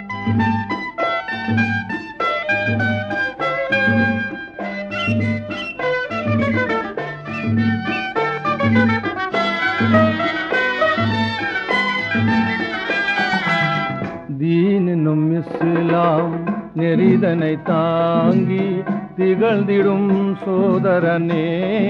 தீனும் இஸ்லாம் நெறிதனை தாங்கி திகழ்ந்திடும் சோதரனே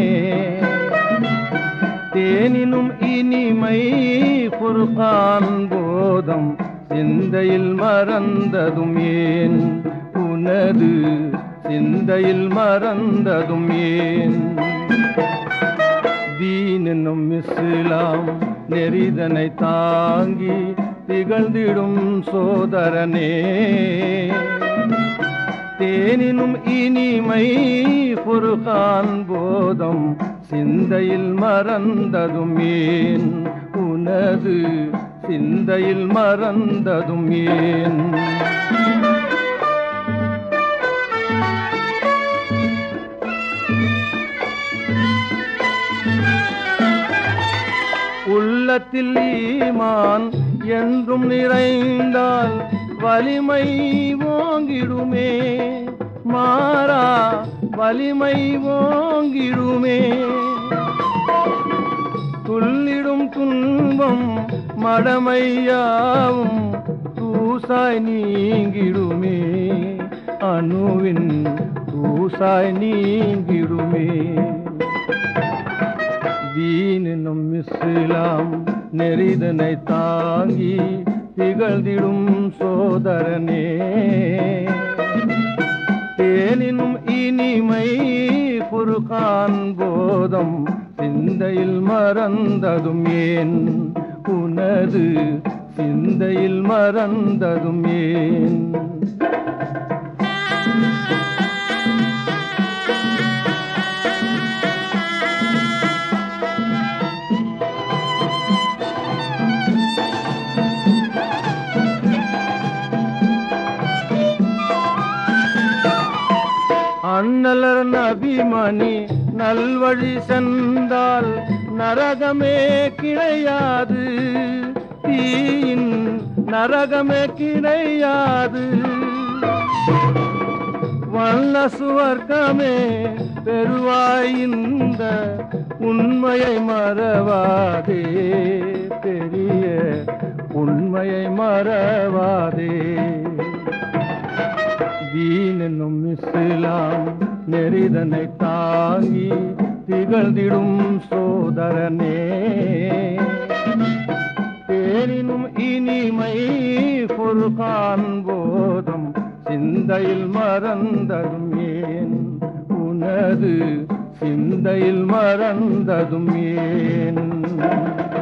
தேனினும் இனிமை புர்கான் போதம் சிந்தையில் மறந்ததும் ஏன் உனது சிந்தையில் மறந்ததும் ஏன் தீனும் இஸ்லாம் நெறிதனை தாங்கி திகழ்ந்திடும் சோதரனே தேனினும் இனிமை புருகான் போதம் சிந்தையில் மறந்ததும் ஏன் உனது சிந்தையில் மறந்ததும் ஏன் உள்ளத்தில் ஈமான் என்றும் நிறைந்தால் வலிமை ஓங்கிடுமே மாறா வலிமை ஓங்கிடுமே துள்ளிடும் துன்பம் மடமையாவும் தூசாய் நீங்கிடுமே அணுவின் தூசாய் நீங்கிடுமே தீனும் இஸ்லாம் நெறிதனை தாங்கி திகழ்ந்திடும் சோதரனே தேனினும் இனிமை புருகான் போதம் சிந்தையில் மறந்ததும் ஏன் உனது சிந்தையில் மறந்ததும் ஏன் அண்ணலர் நபிமணி நல்வழி சென்றால் நரகமே கிடையாது தீயின் நரகமே கிடையாது வல்ல சுவர்க்கமே பெருவாய் இந்த உண்மையை மறவாதே பெரிய உண்மையை மறவாதே தீனும் இஸ்லாம் நெறிதனை தாங்கி திகழ்ந்திடும் சோதரனே தேனினும் இனிமை பொருகான் போதம் சிந்தையில் மறந்ததும் ஏன் உனது சிந்தையில் மறந்ததும் ஏன்